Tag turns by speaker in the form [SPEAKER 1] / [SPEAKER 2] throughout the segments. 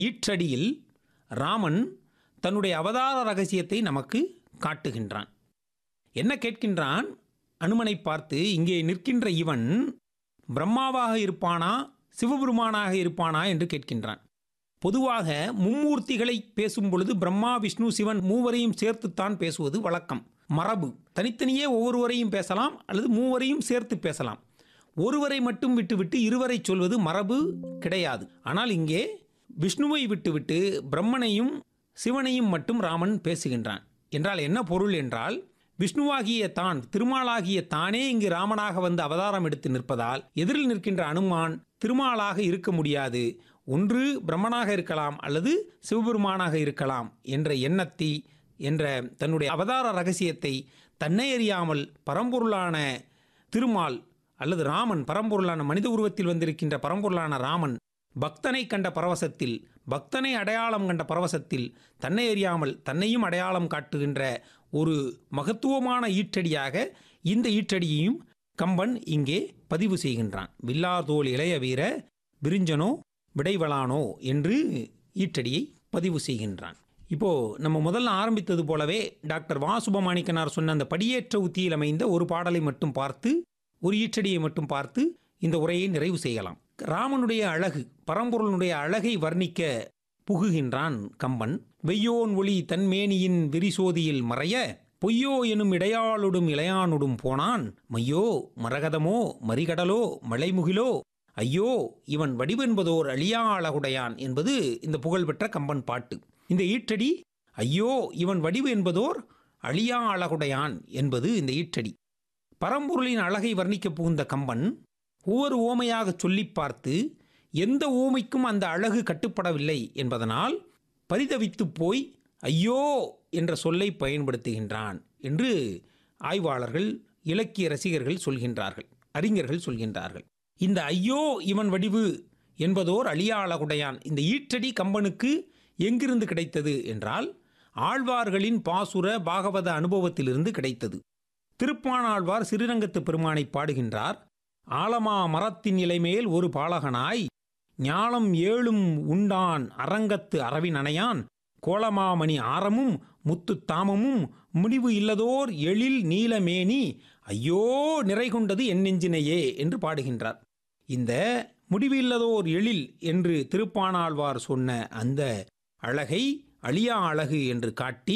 [SPEAKER 1] ஈற்றடியில் ராமன் தன்னுடைய அவதார ரகசியத்தை நமக்கு காட்டுகின்றான் என்ன கேட்கின்றான் அனுமனை பார்த்து இங்கே நிற்கின்ற இவன் பிரம்மாவாக இருப்பானா சிவபெருமானாக இருப்பானா என்று கேட்கின்றான் பொதுவாக மும்மூர்த்திகளை பேசும் பொழுது பிரம்மா விஷ்ணு சிவன் மூவரையும் சேர்த்துத்தான் பேசுவது வழக்கம் மரபு தனித்தனியே ஒவ்வொருவரையும் பேசலாம் அல்லது மூவரையும் சேர்த்து பேசலாம் ஒருவரை மட்டும் விட்டுவிட்டு இருவரை சொல்வது மரபு கிடையாது ஆனால் இங்கே விஷ்ணுவை விட்டுவிட்டு பிரம்மனையும் சிவனையும் மட்டும் ராமன் பேசுகின்றான் என்றால் என்ன பொருள் என்றால் விஷ்ணுவாகிய தான் திருமாலாகிய தானே இங்கு ராமனாக வந்து அவதாரம் எடுத்து நிற்பதால் எதிரில் நிற்கின்ற அனுமான் திருமாலாக இருக்க முடியாது ஒன்று பிரம்மனாக இருக்கலாம் அல்லது சிவபெருமானாக இருக்கலாம் என்ற எண்ணத்தை என்ற தன்னுடைய அவதார ரகசியத்தை தன்னை அறியாமல் பரம்பொருளான திருமால் அல்லது ராமன் பரம்பொருளான மனித உருவத்தில் வந்திருக்கின்ற பரம்பொருளான ராமன் பக்தனை கண்ட பரவசத்தில் பக்தனை அடையாளம் கண்ட பரவசத்தில் தன்னை அறியாமல் தன்னையும் அடையாளம் காட்டுகின்ற ஒரு மகத்துவமான ஈற்றடியாக இந்த ஈற்றடியையும் கம்பன் இங்கே பதிவு செய்கின்றான் வில்லாதோல் இளைய வீர விரிஞ்சனோ விடைவளானோ என்று ஈற்றடியை பதிவு செய்கின்றான் இப்போ நம்ம முதல்ல ஆரம்பித்தது போலவே டாக்டர் வா சுபமாணிக்கனார் சொன்ன அந்த படியேற்ற உத்தியில் அமைந்த ஒரு பாடலை மட்டும் பார்த்து ஒரு ஈற்றடியை மட்டும் பார்த்து இந்த உரையை நிறைவு செய்யலாம் ராமனுடைய அழகு பரம்பொருளுடைய அழகை வர்ணிக்க புகுகின்றான் கம்பன் வெய்யோன் ஒளி தன்மேனியின் விரிசோதியில் மறைய பொய்யோ எனும் இடையாளொடும் இளையானொடும் போனான் மையோ மரகதமோ மறிகடலோ மலைமுகிலோ ஐயோ இவன் வடிவென்பதோர் அழியா அழகுடையான் என்பது இந்த புகழ்பெற்ற கம்பன் பாட்டு இந்த ஈற்றடி ஐயோ இவன் வடிவு என்பதோர் அழியா அழகுடையான் என்பது இந்த ஈற்றடி பரம்பொருளின் அழகை வர்ணிக்கப் புகுந்த கம்பன் ஒவ்வொரு ஓமையாக சொல்லி பார்த்து எந்த ஓமைக்கும் அந்த அழகு கட்டுப்படவில்லை என்பதனால் பரிதவித்து போய் ஐயோ என்ற சொல்லை பயன்படுத்துகின்றான் என்று ஆய்வாளர்கள் இலக்கிய ரசிகர்கள் சொல்கின்றார்கள் அறிஞர்கள் சொல்கின்றார்கள் இந்த ஐயோ இவன் வடிவு என்பதோர் அழியா அழகுடையான் இந்த ஈற்றடி கம்பனுக்கு எங்கிருந்து கிடைத்தது என்றால் ஆழ்வார்களின் பாசுர பாகவத அனுபவத்திலிருந்து கிடைத்தது திருப்பாணாழ்வார் சிறுரங்கத்து பெருமானை பாடுகின்றார் ஆலமா மரத்தின் இலைமேல் ஒரு பாலகனாய் ஞாலம் ஏழும் உண்டான் அரங்கத்து அரவின் அணையான் கோலமாமணி ஆரமும் முத்து தாமமும் முடிவு இல்லதோர் எழில் நீலமேனி ஐயோ நிறை கொண்டது என் நெஞ்சினையே என்று பாடுகின்றார் இந்த முடிவு இல்லதோர் எழில் என்று திருப்பாணாழ்வார் சொன்ன அந்த அழகை அழியா அழகு என்று காட்டி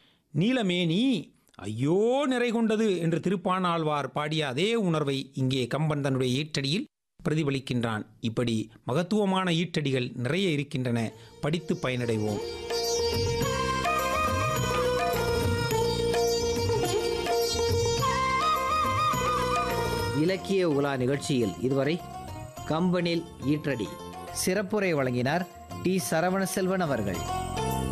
[SPEAKER 1] நீலமேனி ஐயோ நிறை கொண்டது என்று திருப்பாணாழ்வார் பாடிய அதே உணர்வை இங்கே கம்பன் தன்னுடைய ஈற்றடியில் பிரதிபலிக்கின்றான் இப்படி மகத்துவமான ஈற்றடிகள் நிறைய இருக்கின்றன படித்து பயனடைவோம்
[SPEAKER 2] இலக்கிய உலா நிகழ்ச்சியில் இதுவரை கம்பனில் ஈற்றடி சிறப்புரை வழங்கினார் டி சரவண செல்வன் அவர்கள்